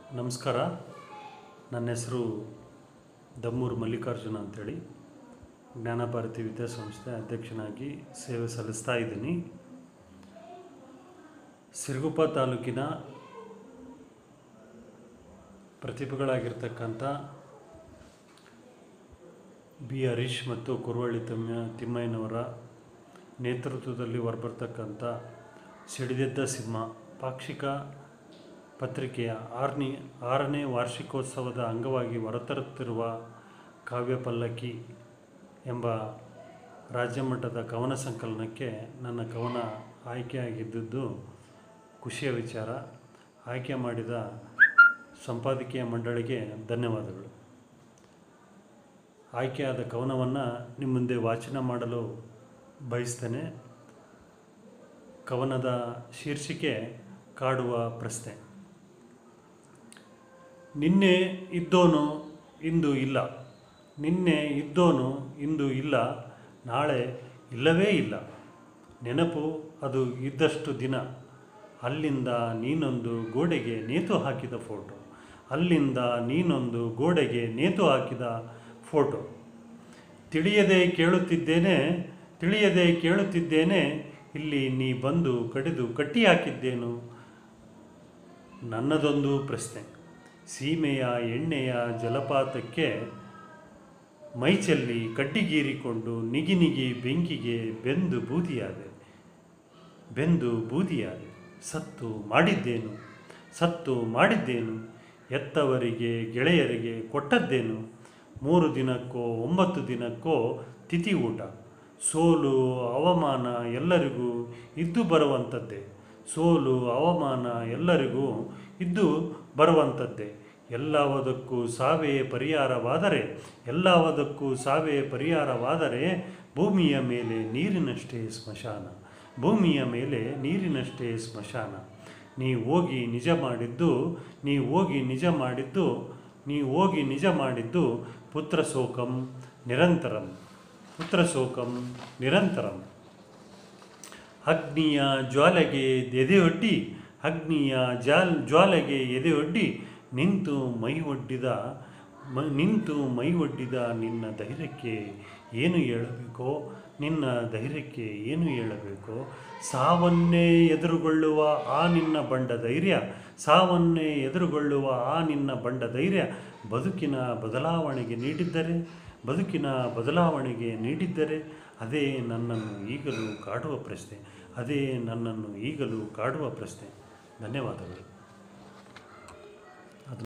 ನಮಸ್ಕಾರ ನನ್ನ ಹೆಸರು ದಮ್ಮೂರು ಮಲ್ಲಿಕಾರ್ಜುನ ಅಂತೇಳಿ ಜ್ಞಾನಭಾರತಿ ವಿದ್ಯಾಸಂಸ್ಥೆ ಅಧ್ಯಕ್ಷನಾಗಿ ಸೇವೆ ಸಲ್ಲಿಸ್ತಾ ಇದ್ದೀನಿ ಸಿರುಗುಪ್ಪ ತಾಲೂಕಿನ ಪ್ರತಿಭೆಗಳಾಗಿರ್ತಕ್ಕಂಥ ಬಿ ಹರೀಶ್ ಮತ್ತು ಕುರುವಳ್ಳಿ ತಿಮ್ಮ ತಿಮ್ಮಯ್ಯನವರ ನೇತೃತ್ವದಲ್ಲಿ ಹೊರಬರ್ತಕ್ಕಂಥ ಸಿಡಿದೆದ್ದ ಸಿಂಹ ಪಾಕ್ಷಿಕ ಪತ್ರಿಕೆಯ ಆರನೇ ಆರನೇ ವಾರ್ಷಿಕೋತ್ಸವದ ಅಂಗವಾಗಿ ಹೊರತರುತ್ತಿರುವ ಕಾವ್ಯ ಪಲ್ಲಕ್ಕಿ ಎಂಬ ರಾಜ್ಯ ಮಟ್ಟದ ಕವನ ಸಂಕಲನಕ್ಕೆ ನನ್ನ ಕವನ ಆಯ್ಕೆಯಾಗಿದ್ದುದು ಖುಷಿಯ ವಿಚಾರ ಆಯ್ಕೆ ಮಾಡಿದ ಸಂಪಾದಕೀಯ ಮಂಡಳಿಗೆ ಧನ್ಯವಾದಗಳು ಆಯ್ಕೆಯಾದ ಕವನವನ್ನು ನಿಮ್ಮ ಮುಂದೆ ವಾಚನ ಮಾಡಲು ಬಯಸ್ತೇನೆ ಕವನದ ಶೀರ್ಷಿಕೆ ಕಾಡುವ ಪ್ರಶ್ನೆ ನಿನ್ನೆ ಇದ್ದೋನು ಇಂದು ಇಲ್ಲ ನಿನ್ನೆ ಇದ್ದೋನು ಇಂದು ಇಲ್ಲ ನಾಳೆ ಇಲ್ಲವೇ ಇಲ್ಲ ನೆನಪು ಅದು ಇದ್ದಷ್ಟು ದಿನ ಅಲ್ಲಿಂದ ನೀನೊಂದು ಗೋಡೆಗೆ ನೇತು ಹಾಕಿದ ಫೋಟೋ ಅಲ್ಲಿಂದ ನೀನೊಂದು ಗೋಡೆಗೆ ನೇತು ಹಾಕಿದ ಫೋಟೋ ತಿಳಿಯದೆ ಕೇಳುತ್ತಿದ್ದೇನೆ ತಿಳಿಯದೆ ಕೇಳುತ್ತಿದ್ದೇನೆ ಇಲ್ಲಿ ನೀ ಬಂದು ಕಡಿದು ಕಟ್ಟಿ ಹಾಕಿದ್ದೇನು ನನ್ನದೊಂದು ಪ್ರಶ್ನೆ ಸೀಮೆಯ ಎಣ್ಣೆಯ ಜಲಪಾತಕ್ಕೆ ಮೈಚೆಲ್ಲಿ ಕಡ್ಡಿಗೀರಿಕೊಂಡು ನಿಗಿ ನಿಗಿ ಬೆಂಕಿಗೆ ಬೆಂದು ಬೂದಿಯಾದೆ ಬೆಂದು ಬೂದಿಯಾದೆ ಸತ್ತು ಮಾಡಿದ್ದೇನು ಸತ್ತು ಮಾಡಿದ್ದೇನು ಎತ್ತವರಿಗೆ ಗೆಳೆಯರಿಗೆ ಕೊಟ್ಟದ್ದೇನು ಮೂರು ದಿನಕ್ಕೋ ಒಂಬತ್ತು ದಿನಕ್ಕೋ ತಿಥಿ ಊಟ ಸೋಲು ಅವಮಾನ ಎಲ್ಲರಿಗೂ ಇದ್ದು ಬರುವಂಥದ್ದೇ ಸೋಲು ಅವಮಾನ ಎಲ್ಲರಿಗೂ ಇದ್ದು ಬರುವಂಥದ್ದೇ ಎಲ್ಲವದಕ್ಕೂ ಸಾವೇ ಪರಿಹಾರವಾದರೆ ಎಲ್ಲವದಕ್ಕೂ ಸಾವೇ ಪರಿಹಾರವಾದರೆ ಭೂಮಿಯ ಮೇಲೆ ನೀರಿನಷ್ಟೇ ಸ್ಮಶಾನ ಭೂಮಿಯ ಮೇಲೆ ನೀರಿನಷ್ಟೇ ಸ್ಮಶಾನ ನೀ ಹೋಗಿ ನಿಜ ಮಾಡಿದ್ದು ನೀ ಹೋಗಿ ನಿಜ ಮಾಡಿದ್ದು ನೀ ಹೋಗಿ ನಿಜ ಮಾಡಿದ್ದು ಪುತ್ರ ಶೋಕಂ ನಿರಂತರಂ ಪುತ್ರ ಶೋಕಂ ನಿರಂತರಂ ಅಗ್ನಿಯ ಜ್ವಾಲೆಗೆ ಎದೆಯೊಡ್ಡಿ ಅಗ್ನಿಯ ಜಾಲ್ ಜ್ವಾಲೆಗೆ ಎದೆಯೊಡ್ಡಿ ನಿಂತು ಮೈ ಒಡ್ಡಿದ ಮ ನಿಂತು ಮೈ ಒಡ್ಡಿದ ನಿನ್ನ ಧೈರ್ಯಕ್ಕೆ ಏನು ಹೇಳಬೇಕೋ ನಿನ್ನ ಧೈರ್ಯಕ್ಕೆ ಏನು ಹೇಳಬೇಕೋ ಸಾವನ್ನೇ ಎದುರುಗೊಳ್ಳುವ ಆ ನಿನ್ನ ಬಂಡ ಧೈರ್ಯ ಸಾವನ್ನೇ ಎದುರುಗೊಳ್ಳುವ ಆ ನಿನ್ನ ಬಂಡ ಧೈರ್ಯ ಬದುಕಿನ ಬದಲಾವಣೆಗೆ ನೀಡಿದ್ದರೆ ಬದುಕಿನ ಬದಲಾವಣೆಗೆ ನೀಡಿದ್ದರೆ ಅದೇ ನನ್ನನ್ನು ಈಗಲೂ ಕಾಡುವ ಪ್ರಶ್ನೆ ಅದೇ ನನ್ನನ್ನು ಈಗಲೂ ಕಾಡುವ ಪ್ರಶ್ನೆ ಧನ್ಯವಾದಗಳು